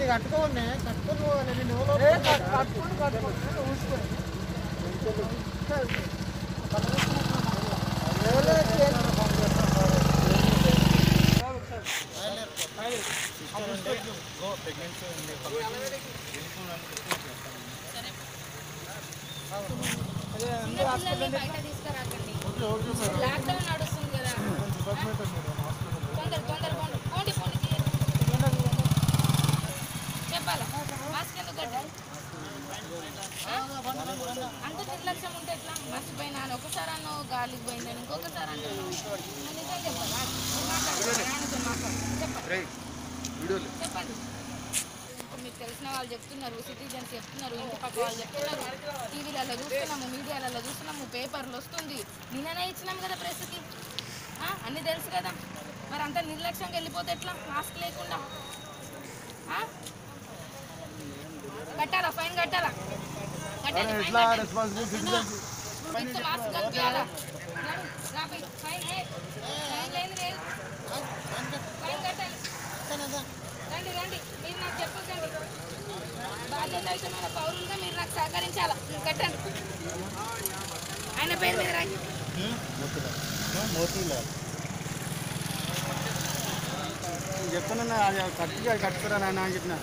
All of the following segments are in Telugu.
అది కట్టుకోనే కట్టుకొని పోవాలి నేను ఎవరో కట్టుకొని కట్టుకొని ఊసుకోండి పిల్లల్ని బయట తీసుకురాకండి లాక్డౌన్ నడుస్తుంది కదా తొందర తొందర పోండి పోండి పోండి తీయండి. చెప్పాలా మాస్క్ ఎందుకు కట్టాలి ఆ? అంత నిర్లక్ష్యం ఉంటే ఎట్లా మర్చిపోయినా అని ఒకసారి అన్నో గాలికి పోయిందని ఇంకొకసారి అంటున్నావు మరి నిజం చెప్పాలా నువ్వు మాట్లాడు ఆయనతో మాట్లాడు చెప్పండి చెప్పండి ఇప్పుడు మీకు తెలిసిన వాళ్ళు చెప్తున్నారు సిటిజన్స్ చెప్తున్నారు ఇంటి పక్క వాళ్ళు చెప్తున్నారు టీవీలలో చూస్తున్నాము మీడియాలలో చూస్తున్నాము పేపర్లు వస్తుంది నిన్ననే ఇచ్చినాం కదా ప్రెస్కి ఆ, అన్నీ తెలుసు కదా మరి అంత నిర్లక్ష్యంగా వెళ్ళిపోతే ఎట్లా మాస్క్ లేకుండా ఆ? కట్టాలా ఫైన్ కట్టాలా కట్టాలి ఫైన్ కట్టాలి. విత్ మాస్క్ కనిపించాలా నడు, రా పోయి. ఫైన్ ఏ, ఫైన్ లేని లేదు ఫైన్ కట్టాలి రండి రండి మీరు నాకు చెప్పకండి బాధ్యతాయుతమైన పౌరులుగా మీరు నాకు సహకరించాలా కట్టండి ఆయన పేరు మీద రాయి చెప్తున్నా అది కట్టి కట్టుకురా నాన్న అని చెప్పిన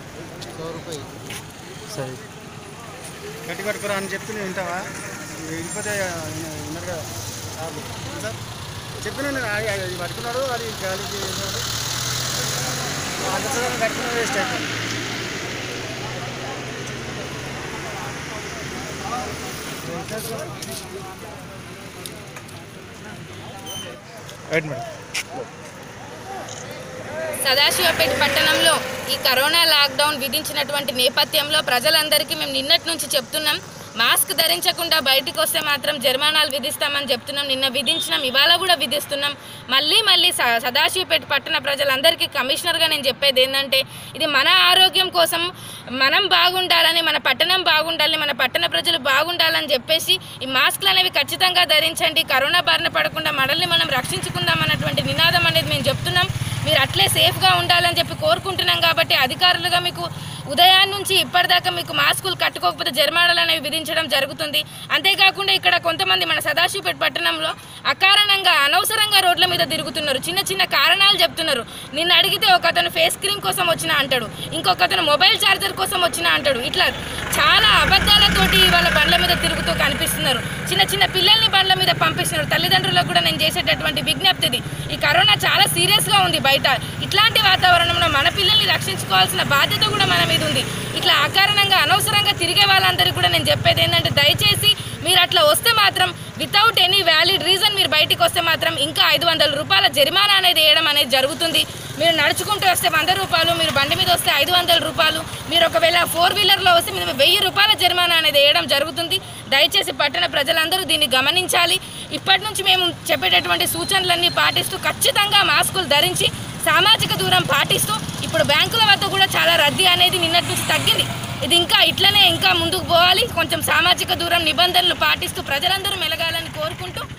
సరే కట్టి కట్టుకురా అని చెప్తే నువ్వు వింటావా నువ్వు వెళ్ళిపోతే ఆయన ఉన్నారు కదా సార్లు సార్ చెప్పిన నేను అది అది పట్టుకున్నాడు అది గాలికి వేసినాడు. అంత సగం కట్టుకున్న వేస్ట్ అయిపోయింది రైట్ మేడం సదాశివపేట పట్టణంలో ఈ కరోనా లాక్డౌన్ విధించినటువంటి నేపథ్యంలో ప్రజలందరికీ మేము నిన్నటి నుంచి చెప్తున్నాం మాస్క్ ధరించకుండా బయటికి వస్తే మాత్రం జరిమానాలు విధిస్తామని చెప్తున్నాం నిన్న విధించినాం ఇవాళ కూడా విధిస్తున్నాం మళ్ళీ మళ్ళీ స- సదాశివపేట పట్టణ ప్రజలందరికీ కమిషనర్గా నేను చెప్పేది ఏంటంటే ఇది మన ఆరోగ్యం కోసం మనం బాగుండాలని మన పట్టణం బాగుండాలని మన పట్టణ ప్రజలు బాగుండాలని చెప్పేసి ఈ మాస్క్లు అనేవి ఖచ్చితంగా ధరించండి కరోనా బారిన పడకుండా మనల్ని మనం రక్షించుకుందాం అన్నటువంటి నినాదం అనేది మేము చెప్తున్నాం మీరు అట్లే సేఫ్గా ఉండాలని చెప్పి కోరుకుంటున్నాం కాబట్టి అధికారులుగా మీకు ఉదయాన్నే నుంచి ఇప్పటిదాకా మీకు మాస్కులు కట్టుకోకపోతే జరిమానాలు అనేవి విధించడం జరుగుతుంది అంతేకాకుండా ఇక్కడ కొంతమంది మన సదాశివపేట పట్టణంలో అకారణంగా అనవసరంగా రోడ్ల మీద తిరుగుతున్నారు చిన్న చిన్న కారణాలు చెప్తున్నారు నిన్న అడిగితే ఒక అతను ఫేస్ క్రీమ్ కోసం వచ్చిన అంటాడు ఇంకొక అతను మొబైల్ ఛార్జర్ కోసం వచ్చిన అంటాడు ఇట్లా చాలా అబద్ధాలతోటి వాళ్ళ బండ్ల మీద తిరుగుతూ కనిపిస్తున్నారు చిన్న చిన్న పిల్లల్ని బండ్ల మీద పంపిస్తున్నారు తల్లిదండ్రులకు కూడా నేను చేసేటటువంటి విజ్ఞప్తి ఇది ఈ కరోనా చాలా సీరియస్గా ఉంది బయట ఇట్లాంటి వాతావరణంలో మన పిల్లల్ని రక్షించుకోవాల్సిన బాధ్యత కూడా మన మీద ఉంది ఇట్లా అకారణంగా అనవసరంగా తిరిగే వాళ్ళందరికీ కూడా నేను చెప్పేది ఏంటంటే దయచేసి మీరు అట్లా వస్తే మాత్రం వితౌట్ ఎనీ వ్యాలిడ్ రీజన్ మీరు బయటికి వస్తే మాత్రం ఇంకా ఐదు వందల రూపాయల జరిమానా అనేది వేయడం అనేది జరుగుతుంది మీరు నడుచుకుంటూ వస్తే వంద రూపాయలు మీరు బండి మీద వస్తే ఐదు వందల రూపాయలు మీరు ఒకవేళ ఫోర్ వీలర్లో వస్తే మీరు వెయ్యి రూపాయల జరిమానా అనేది వేయడం జరుగుతుంది దయచేసి పట్టణ ప్రజలందరూ దీన్ని గమనించాలి ఇప్పటి నుంచి మేము చెప్పేటటువంటి సూచనలన్నీ పాటిస్తూ ఖచ్చితంగా మాస్కులు ధరించి సామాజిక దూరం పాటిస్తూ ఇప్పుడు బ్యాంకుల వద్ద కూడా చాలా రద్దీ అనేది నిన్నటి నుంచి తగ్గింది ఇది ఇంకా ఇట్లనే ఇంకా ముందుకు పోవాలి కొంచెం సామాజిక దూరం నిబంధనలు పాటిస్తూ ప్రజలందరూ మెలగాలని కోరుకుంటూ